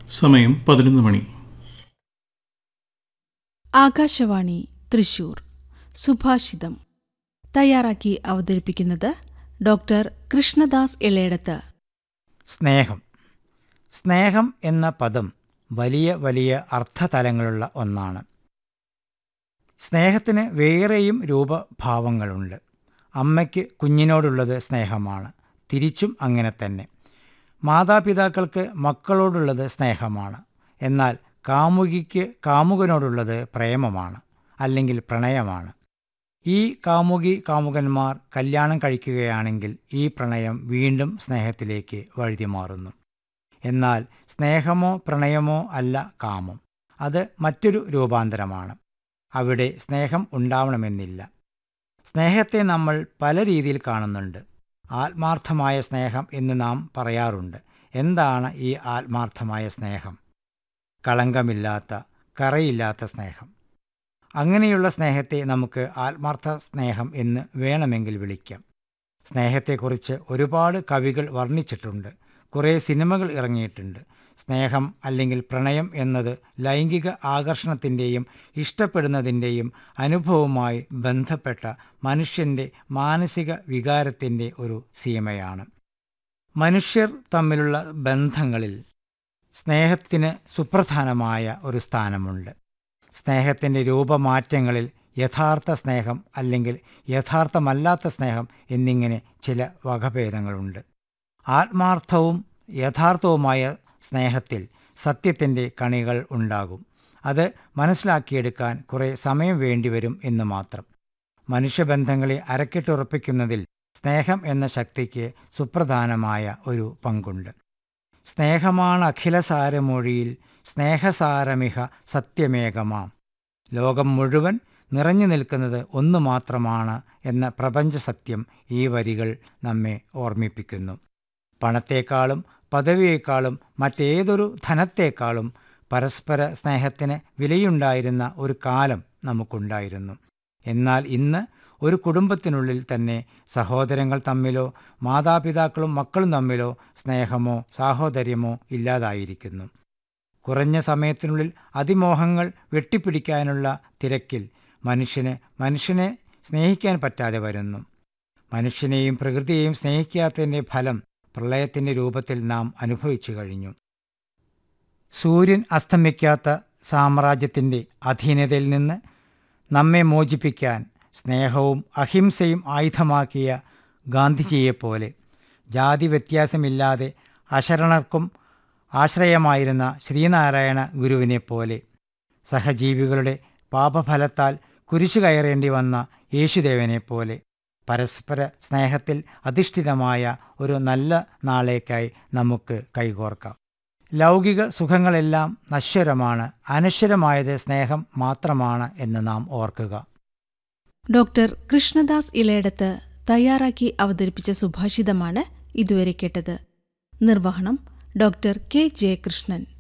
സമയം പതിനൊന്ന് മണി ആകാശവാണി തൃശൂർ സുഭാഷിതം തയ്യാറാക്കി അവതരിപ്പിക്കുന്നത് ഡോക്ടർ കൃഷ്ണദാസ് ഇളയടത്ത് സ്നേഹം സ്നേഹം എന്ന പദം വലിയ വലിയ അർത്ഥതലങ്ങളുള്ള ഒന്നാണ് സ്നേഹത്തിന് വേറെയും രൂപഭാവങ്ങളുണ്ട് അമ്മയ്ക്ക് കുഞ്ഞിനോടുള്ളത് സ്നേഹമാണ് തിരിച്ചും അങ്ങനെ തന്നെ മാതാപിതാക്കൾക്ക് മക്കളോടുള്ളത് സ്നേഹമാണ് എന്നാൽ കാമുകിക്ക് കാമുകനോടുള്ളത് പ്രേമമാണ് അല്ലെങ്കിൽ പ്രണയമാണ് ഈ കാമുകി കാമുകന്മാർ കല്യാണം കഴിക്കുകയാണെങ്കിൽ ഈ പ്രണയം വീണ്ടും സ്നേഹത്തിലേക്ക് വഴുതിമാറുന്നു എന്നാൽ സ്നേഹമോ പ്രണയമോ അല്ല കാമം അത് മറ്റൊരു രൂപാന്തരമാണ് അവിടെ സ്നേഹം ഉണ്ടാവണമെന്നില്ല സ്നേഹത്തെ നമ്മൾ പല രീതിയിൽ കാണുന്നുണ്ട് ആത്മാർത്ഥമായ സ്നേഹം എന്ന് നാം പറയാറുണ്ട് എന്താണ് ഈ ആത്മാർത്ഥമായ സ്നേഹം കളങ്കമില്ലാത്ത കറയില്ലാത്ത സ്നേഹം അങ്ങനെയുള്ള സ്നേഹത്തെ നമുക്ക് ആത്മാർത്ഥ സ്നേഹം എന്ന് വേണമെങ്കിൽ വിളിക്കാം സ്നേഹത്തെക്കുറിച്ച് ഒരുപാട് കവികൾ വർണ്ണിച്ചിട്ടുണ്ട് കുറേ സിനിമകൾ ഇറങ്ങിയിട്ടുണ്ട് സ്നേഹം അല്ലെങ്കിൽ പ്രണയം എന്നത് ലൈംഗിക ആകർഷണത്തിൻ്റെയും ഇഷ്ടപ്പെടുന്നതിൻ്റെയും അനുഭവവുമായി ബന്ധപ്പെട്ട മനുഷ്യൻ്റെ മാനസിക വികാരത്തിൻ്റെ ഒരു സീമയാണ് മനുഷ്യർ തമ്മിലുള്ള ബന്ധങ്ങളിൽ സ്നേഹത്തിന് സുപ്രധാനമായ ഒരു സ്ഥാനമുണ്ട് സ്നേഹത്തിൻ്റെ രൂപമാറ്റങ്ങളിൽ യഥാർത്ഥ സ്നേഹം അല്ലെങ്കിൽ യഥാർത്ഥമല്ലാത്ത സ്നേഹം എന്നിങ്ങനെ ചില വകഭേദങ്ങളുണ്ട് ആത്മാർത്ഥവും യഥാർത്ഥവുമായ സ്നേഹത്തിൽ സത്യത്തിൻ്റെ കണികൾ ഉണ്ടാകും അത് മനസ്സിലാക്കിയെടുക്കാൻ കുറേ സമയം വേണ്ടിവരും എന്ന് മാത്രം മനുഷ്യബന്ധങ്ങളെ അരക്കിട്ടുറപ്പിക്കുന്നതിൽ സ്നേഹം എന്ന ശക്തിക്ക് സുപ്രധാനമായ ഒരു പങ്കുണ്ട് സ്നേഹമാണ് അഖിലസാരമൊഴിയിൽ സ്നേഹസാരമിഹ സത്യമേകമാം ലോകം മുഴുവൻ നിറഞ്ഞു നിൽക്കുന്നത് ഒന്നു മാത്രമാണ് എന്ന പ്രപഞ്ച സത്യം ഈ വരികൾ നമ്മെ ഓർമ്മിപ്പിക്കുന്നു പണത്തേക്കാളും പദവിയേക്കാളും മറ്റേതൊരു ധനത്തേക്കാളും പരസ്പര സ്നേഹത്തിന് വിലയുണ്ടായിരുന്ന ഒരു കാലം നമുക്കുണ്ടായിരുന്നു എന്നാൽ ഇന്ന് ഒരു കുടുംബത്തിനുള്ളിൽ തന്നെ സഹോദരങ്ങൾ തമ്മിലോ മാതാപിതാക്കളും മക്കളും തമ്മിലോ സ്നേഹമോ സാഹോദര്യമോ ഇല്ലാതായിരിക്കുന്നു കുറഞ്ഞ സമയത്തിനുള്ളിൽ അതിമോഹങ്ങൾ വെട്ടിപ്പിടിക്കാനുള്ള തിരക്കിൽ മനുഷ്യന് മനുഷ്യനെ സ്നേഹിക്കാൻ പറ്റാതെ വരുന്നു മനുഷ്യനെയും പ്രകൃതിയെയും സ്നേഹിക്കാത്തതിൻ്റെ ഫലം പ്രളയത്തിൻ്റെ രൂപത്തിൽ നാം അനുഭവിച്ചു കഴിഞ്ഞു സൂര്യൻ അസ്തമിക്കാത്ത സാമ്രാജ്യത്തിൻ്റെ അധീനതയിൽ നിന്ന് നമ്മെ മോചിപ്പിക്കാൻ സ്നേഹവും അഹിംസയും ആയുധമാക്കിയ ഗാന്ധിജിയെപ്പോലെ ജാതി വ്യത്യാസമില്ലാതെ അശരണർക്കും ആശ്രയമായിരുന്ന ശ്രീനാരായണ ഗുരുവിനെപ്പോലെ സഹജീവികളുടെ പാപഫലത്താൽ കുരിശു കയറേണ്ടി വന്ന യേശുദേവനെപ്പോലെ പരസ്പര സ്നേഹത്തിൽ അധിഷ്ഠിതമായ ഒരു നല്ല നാളേക്കായി നമുക്ക് കൈകോർക്കാം ലൗകിക സുഖങ്ങളെല്ലാം നശ്വരമാണ് അനശ്വരമായത് സ്നേഹം മാത്രമാണ് എന്ന് നാം ഓർക്കുക ഡോക്ടർ കൃഷ്ണദാസ് ഇളയടത്ത് തയ്യാറാക്കി അവതരിപ്പിച്ച സുഭാഷിതമാണ് ഇതുവരെ കേട്ടത് നിർവഹണം ഡോക്ടർ കെ ജയകൃഷ്ണൻ